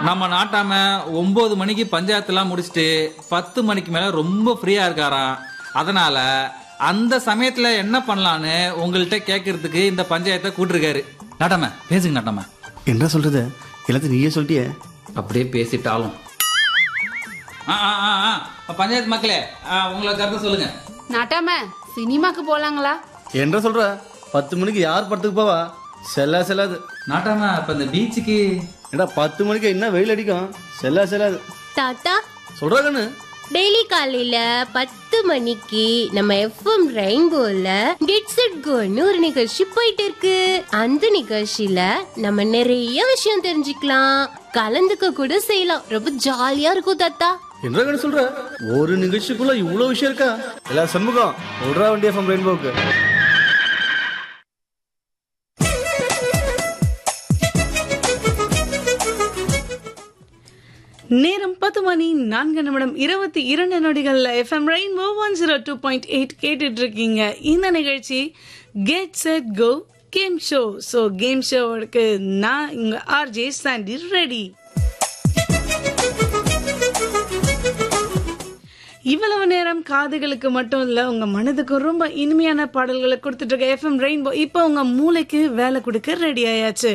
நம்ம நாட்டாம ஒன்பது மணிக்கு பஞ்சாயத்துலாம் முடிச்சுட்டு பத்து மணிக்கு மேல ரொம்ப ஃப்ரீயா இருக்காராம் அதனால அந்த சமயத்துல என்ன பண்ணலான்னு உங்கள்கிட்ட கேட்கறதுக்கு இந்த பஞ்சாயத்தை கூட்டிருக்காரு நாட்டாம பேசுங்க நாட்டாம என்ன சொல்றது எல்லாத்தையும் நீயே சொல்லிட்டியே அப்படியே பேசிட்டாலும் ஆ, ஆ, ஆ, ஆ. பஞ்சாயத்து மக்களே ஆ, உங்களை கருத்து சொல்லுங்க நாட்டாம சினிமாக்கு போலாங்களா என்ன சொல்ற பத்து மணிக்கு யார் படத்துக்கு போவா செல்லா செல்லாது நாட்டாம இப்ப இந்த பீச்சுக்கு ஏடா பத்து மணிக்கு என்ன வெயில் அடிக்கும் செல்லா செல்லாது தாத்தா சொல்றா கண்ணு டெய்லி காலையில பத்து மணிக்கு நம்ம எஃப்எம் ரெயின்போல கெட்ஸ் இட் கோன்னு ஒரு நிகழ்ச்சி போயிட்டு இருக்கு அந்த நிகழ்ச்சியில நம்ம நிறைய விஷயம் தெரிஞ்சுக்கலாம் கலந்துக்க கூட செய்யலாம் ரொம்ப ஜாலியா இருக்கும் தாத்தா என்ன கண்ணு சொல்ற ஒரு நிகழ்ச்சிக்குள்ள இவ்வளவு விஷயம் இருக்கா எல்லா சண்முகம் சொல்றா வண்டி எஃப்எம் ரெயின்போக்கு நேரம் பத்து மணி நான்கு நிமிடம் இருபத்தி இரண்டு நொடிகள் FM Rainbow one zero two point eight கேட்டுட்டு இருக்கீங்க இந்த நிகழ்ச்சி get set go game show so game ஷோவுக்கு நான் இங்க ஆர்ஜே சாண்டி ரெடி இவ்வளவு நேரம் காதுகளுக்கு மட்டும் இல்ல உங்க மனதுக்கு ரொம்ப இனிமையான பாடல்களை கொடுத்துட்டு இருக்க எஃப்எம் ரெயின்போ இப்போ உங்க மூளைக்கு வேலை கொடுக்க ரெடி ஆயாச்சு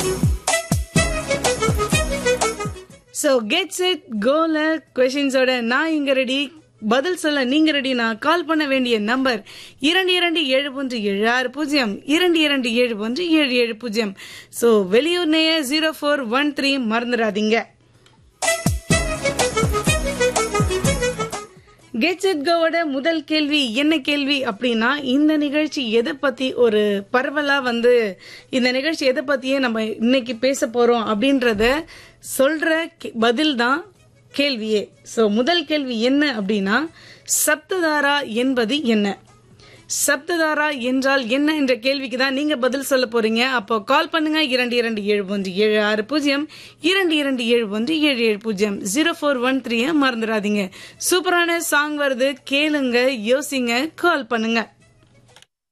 ஸோ கெட்ஸ் இட் கோல கொஷின்ஸோட நான் இங்க ரெடி பதில் சொல்ல நீங்க ரெடி நான் கால் பண்ண வேண்டிய நம்பர் இரண்டு இரண்டு ஏழு ஒன்று ஏழு ஆறு பூஜ்ஜியம் இரண்டு இரண்டு ஏழு ஒன்று ஏழு ஏழு பூஜ்ஜியம் ஸோ வெளியூர் நேய ஜீரோ ஃபோர் ஒன் த்ரீ மறந்துடாதீங்க கெட்ஸ் இட் கோவோட முதல் கேள்வி என்ன கேள்வி அப்படின்னா இந்த நிகழ்ச்சி எதை பத்தி ஒரு பரவலா வந்து இந்த நிகழ்ச்சி எதை பத்தியே நம்ம இன்னைக்கு பேச போறோம் அப்படின்றத சொல்ற கே- பதில் தான் கேள்வியே சோ முதல் கேள்வி என்ன அப்படின்னா சப்ததாரா என்பது என்ன சப்ததாரா என்றால் என்ன என்ற கேள்விக்கு தான் நீங்க பதில் சொல்ல போறீங்க அப்போ கால் பண்ணுங்க இரண்டு இரண்டு ஏழு ஒன்று ஏழு ஆறு பூஜ்ஜியம் இரண்டு இரண்டு ஏழு ஒன்று ஏழு ஏழு பூஜ்ஜியம் ஜீரோ ஃபோர் ஒன் த்ரீ மறந்துடாதீங்க சூப்பரான சாங் வருது கேளுங்க யோசிங்க கால் பண்ணுங்க